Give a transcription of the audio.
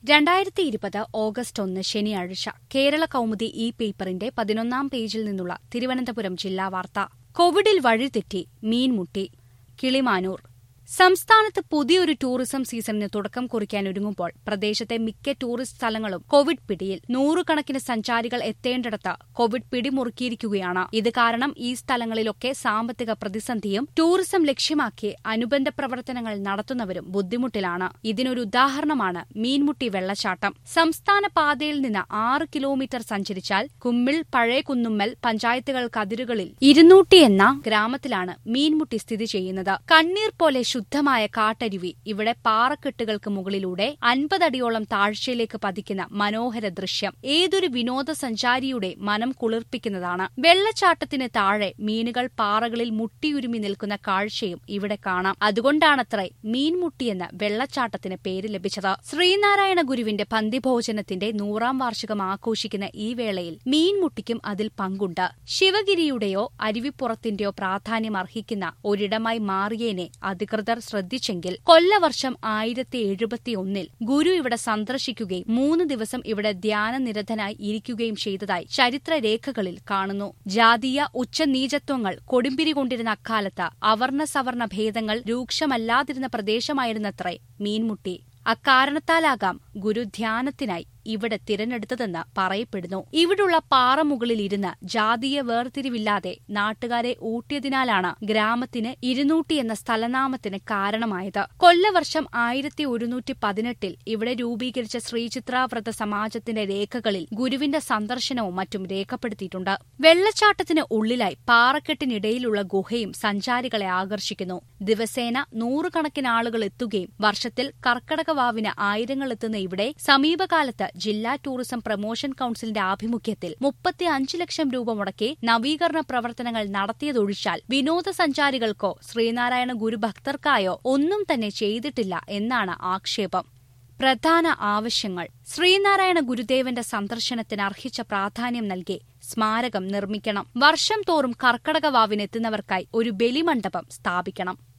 രണ്ടായിരത്തി ഇരുപത് ഓഗസ്റ്റ് ഒന്ന് ശനിയാഴ്ച കേരള കൗമുദി ഇ പേപ്പറിന്റെ പതിനൊന്നാം പേജിൽ നിന്നുള്ള തിരുവനന്തപുരം ജില്ലാ വാർത്ത കോവിഡിൽ വഴിതെറ്റി മീൻമുട്ടി കിളിമാനൂർ സംസ്ഥാനത്ത് പുതിയൊരു ടൂറിസം സീസണിന് തുടക്കം കുറിക്കാനൊരുങ്ങുമ്പോൾ പ്രദേശത്തെ മിക്ക ടൂറിസ്റ്റ് സ്ഥലങ്ങളും കോവിഡ് പിടിയിൽ നൂറുകണക്കിന് സഞ്ചാരികൾ എത്തേണ്ടിടത്ത് കോവിഡ് പിടിമുറുക്കിയിരിക്കുകയാണ് ഇത് കാരണം ഈ സ്ഥലങ്ങളിലൊക്കെ സാമ്പത്തിക പ്രതിസന്ധിയും ടൂറിസം ലക്ഷ്യമാക്കി അനുബന്ധ പ്രവർത്തനങ്ങൾ നടത്തുന്നവരും ബുദ്ധിമുട്ടിലാണ് ഇതിനൊരു ഉദാഹരണമാണ് മീൻമുട്ടി വെള്ളച്ചാട്ടം സംസ്ഥാന പാതയിൽ നിന്ന് ആറ് കിലോമീറ്റർ സഞ്ചരിച്ചാൽ കുമ്മിൾ പഴയ കുന്നുമ്മൽ പഞ്ചായത്തുകൾക്കതിരുകളിൽ ഇരുന്നൂറ്റി എന്ന ഗ്രാമത്തിലാണ് മീൻമുട്ടി സ്ഥിതി ചെയ്യുന്നത് കണ്ണീർ പോലെ ശുദ്ധമായ കാട്ടരുവി ഇവിടെ പാറക്കെട്ടുകൾക്ക് മുകളിലൂടെ അൻപതടിയോളം താഴ്ചയിലേക്ക് പതിക്കുന്ന മനോഹര ദൃശ്യം ഏതൊരു വിനോദസഞ്ചാരിയുടെ മനം കുളിർപ്പിക്കുന്നതാണ് വെള്ളച്ചാട്ടത്തിന് താഴെ മീനുകൾ പാറകളിൽ മുട്ടിയുരുമി നിൽക്കുന്ന കാഴ്ചയും ഇവിടെ കാണാം അതുകൊണ്ടാണത്രേ മീൻമുട്ടിയെന്ന് വെള്ളച്ചാട്ടത്തിന് പേര് ലഭിച്ചത് ശ്രീനാരായണ ഗുരുവിന്റെ പന്തിഭോജനത്തിന്റെ നൂറാം വാർഷികം ആഘോഷിക്കുന്ന ഈ വേളയിൽ മീൻമുട്ടിക്കും അതിൽ പങ്കുണ്ട് ശിവഗിരിയുടെയോ അരുവിപ്പുറത്തിന്റെയോ പ്രാധാന്യം അർഹിക്കുന്ന ഒരിടമായി മാറിയേനെ അധികൃതർ ശ്രദ്ധിച്ചെങ്കിൽ കൊല്ലവർഷം ആയിരത്തി എഴുപത്തിയൊന്നിൽ ഗുരു ഇവിടെ സന്ദർശിക്കുകയും മൂന്ന് ദിവസം ഇവിടെ ധ്യാനനിരതനായി ഇരിക്കുകയും ചെയ്തതായി ചരിത്രരേഖകളിൽ കാണുന്നു ജാതീയ ഉച്ചനീചത്വങ്ങൾ കൊടുമ്പിരി കൊണ്ടിരുന്ന അക്കാലത്ത് അവർണ സവർണ ഭേദങ്ങൾ രൂക്ഷമല്ലാതിരുന്ന പ്രദേശമായിരുന്നത്രേ മീൻമുട്ടി അക്കാരണത്താലാകാം ഗുരു ധ്യാനത്തിനായി ഇവിടെ തിരഞ്ഞെടുത്തതെന്ന് പറയപ്പെടുന്നു ഇവിടുള്ള പാറമുകളിൽ ഇരുന്ന് ജാതീയ വേർതിരിവില്ലാതെ നാട്ടുകാരെ ഊട്ടിയതിനാലാണ് ഗ്രാമത്തിന് ഇരുന്നൂറ്റി എന്ന സ്ഥലനാമത്തിന് കാരണമായത് കൊല്ലവർഷം ആയിരത്തി ഒരുന്നൂറ്റി പതിനെട്ടിൽ ഇവിടെ രൂപീകരിച്ച ശ്രീചിത്രാവ്രത സമാജത്തിന്റെ രേഖകളിൽ ഗുരുവിന്റെ സന്ദർശനവും മറ്റും രേഖപ്പെടുത്തിയിട്ടുണ്ട് വെള്ളച്ചാട്ടത്തിന് ഉള്ളിലായി പാറക്കെട്ടിനിടയിലുള്ള ഗുഹയും സഞ്ചാരികളെ ആകർഷിക്കുന്നു ദിവസേന നൂറുകണക്കിന് ആളുകൾ എത്തുകയും വർഷത്തിൽ കർക്കടകവാവിന് ആയിരങ്ങൾ എത്തുന്ന ഇവിടെ സമീപകാലത്ത് ജില്ലാ ടൂറിസം പ്രമോഷൻ കൌൺസിലിന്റെ ആഭിമുഖ്യത്തിൽ മുപ്പത്തി അഞ്ച് ലക്ഷം രൂപ മുടക്കി നവീകരണ പ്രവർത്തനങ്ങൾ നടത്തിയതൊഴിച്ചാൽ വിനോദസഞ്ചാരികൾക്കോ ശ്രീനാരായണ ഗുരുഭക്തർക്കായോ ഒന്നും തന്നെ ചെയ്തിട്ടില്ല എന്നാണ് ആക്ഷേപം പ്രധാന ആവശ്യങ്ങൾ ശ്രീനാരായണ ഗുരുദേവന്റെ സന്ദർശനത്തിന് അർഹിച്ച പ്രാധാന്യം നൽകി സ്മാരകം നിർമ്മിക്കണം വർഷം തോറും കർക്കടകവാവിനെത്തുന്നവർക്കായി ഒരു ബലിമണ്ഡപം സ്ഥാപിക്കണം